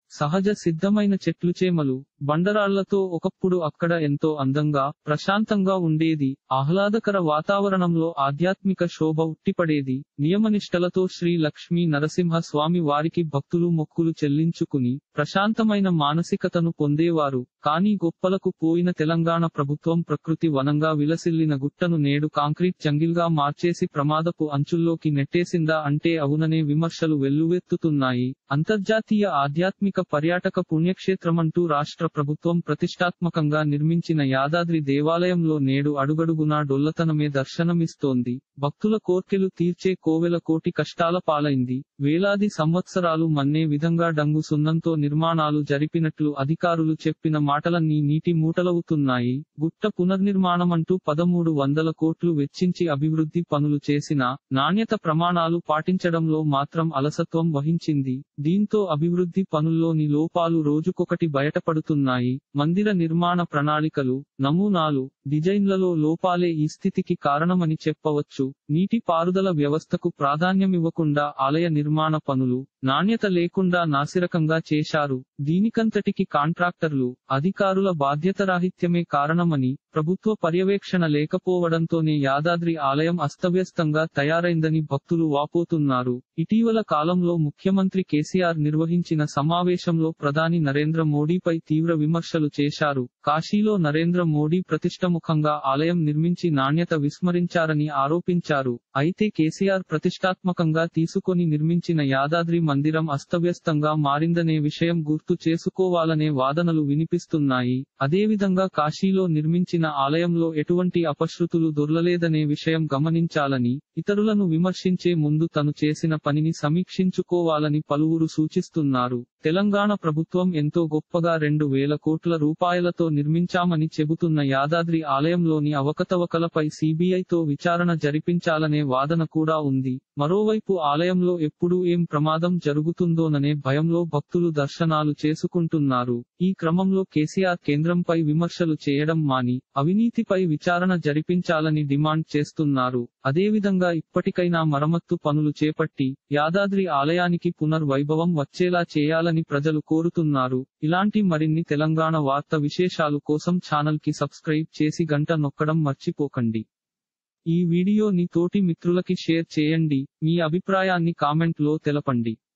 సహజ సిద్ధమైన చెట్లు చేమలు బండరాళ్లతో ఒకప్పుడు అక్కడ ఎంతో అందంగా ప్రశాంతంగా ఉండేది ఆహ్లాదకర వాతావరణంలో ఆధ్యాత్మిక శోభ ఉట్టిపడేది నియమనిష్టలతో శ్రీ లక్ష్మీ నరసింహ స్వామి వారికి భక్తులు మొక్కులు చెల్లించుకుని ప్రశాంతమైన మానసికతను పొందేవారు కానీ గొప్పలకు పోయిన తెలంగాణ ప్రభుత్వం ప్రకృతి వనంగా విలసిల్లిన గుట్టను నేడు కాంక్రీట్ జంగిల్గా మార్చేసి ప్రమాదపు అంచుల్లోకి నెట్టేసిందా అంటే అవుననే విమర్శలు వెల్లువెత్తుతున్నాయి అంతర్జాతీయ ఆధ్యాత్మిక పర్యాటక పుణ్యక్షేత్రమంటూ రాష్ట్ర ప్రభుత్వం ప్రతిష్టాత్మకంగా నిర్మించిన యాదాద్రి దేవాలయంలో నేడు అడుగడుగునా డొల్లతనమే దర్శనమిస్తోంది భక్తుల కోర్కెలు తీర్చే కోవెల కోటి కష్టాల పాలైంది వేలాది సంవత్సరాలు మన్నే విధంగా డంగు సున్నంతో నిర్మాణాలు జరిపినట్లు అధికారులు చెప్పిన మాటలన్నీ నీటి మూటలవుతున్నాయి గుట్ట పునర్నిర్మాణమంటూ పదమూడు వందల కోట్లు వెచ్చించి అభివృద్ధి పనులు చేసినా నాణ్యత ప్రమాణాలు పాటించడంలో మాత్రం అలసత్వం వహించింది దీంతో అభివృద్ధి పనుల్లోని లోపాలు రోజుకొకటి బయటపడుతున్నాయి మందిర నిర్మాణ ప్రణాళికలు నమూనాలు డిజైన్లలో లోపాలే ఈ స్థితికి కారణమని చెప్పవచ్చు నీటి పారుదల వ్యవస్థకు ప్రాధాన్యమివ్వకుండా ఆలయ నిర్మాణ పనులు నాణ్యత లేకుండా నాసిరకంగా చేశారు దీనికంతటికి కాంట్రాక్టర్లు అధికారుల బాధ్యతరాహిత్యమే కారణమని ప్రభుత్వ పర్యవేక్షణ లేకపోవడంతోనే యాదాద్రి ఆలయం అస్తవ్యస్తంగా తయారైందని భక్తులు వాపోతున్నారు ఇటీవల కాలంలో ముఖ్యమంత్రి కేసీఆర్ నిర్వహించిన సమావేశంలో ప్రధాని నరేంద్ర మోడీపై తీవ్ర విమర్శలు చేశారు కాశీలో నరేంద్ర మోడీ ప్రతిష్టముఖంగా ఆలయం నిర్మించి నాణ్యత విస్మరించారని ఆరోపించారు అయితే కేసీఆర్ ప్రతిష్టాత్మకంగా తీసుకొని నిర్మించిన యాదాద్రి మందిరం అస్తవ్యస్తంగా మారిందనే విషయం గుర్తు చేసుకోవాలనే వాదనలు వినిపిస్తున్నాయి అదేవిధంగా కాశీలో నిర్మించిన ఆలయంలో ఎటువంటి అపశృతులు దొర్లలేదనే విషయం గమనించాలని ఇతరులను విమర్శించే ముందు తను చేసిన పనిని సమీక్షించుకోవాలని పలువురు సూచిస్తున్నారు తెలంగాణ ప్రభుత్వం ఎంతో గొప్పగా రెండు వేల కోట్ల రూపాయలతో నిర్మించామని చెబుతున్న యాదాద్రి ఆలయంలోని అవకతవకలపై సీబీఐతో విచారణ జరిపించాలనే వాదన కూడా ఉంది మరోవైపు ఆలయంలో ఎప్పుడు ఏం ప్రమాదం జరుగుతుందోననే భయంలో భక్తులు దర్శనాలు చేసుకుంటున్నారు ఈ క్రమంలో కేసీఆర్ కేంద్రంపై విమర్శలు చేయడం మాని అవినీతిపై విచారణ జరిపించాలని డిమాండ్ చేస్తున్నారు అదేవిధంగా ఇప్పటికైనా మరమ్మత్తు పనులు చేపట్టి యాదాద్రి ఆలయానికి పునర్వైభవం వచ్చేలా చేయాలని ప్రజలు కోరుతున్నారు ఇలాంటి మరిన్ని తెలంగాణ వార్త విశేషాలు కోసం ఛానల్ కి సబ్స్క్రైబ్ చేసి గంట నొక్కడం మర్చిపోకండి ఈ వీడియోని తోటి మిత్రులకి షేర్ చేయండి మీ అభిప్రాయాన్ని కామెంట్ లో తెలపండి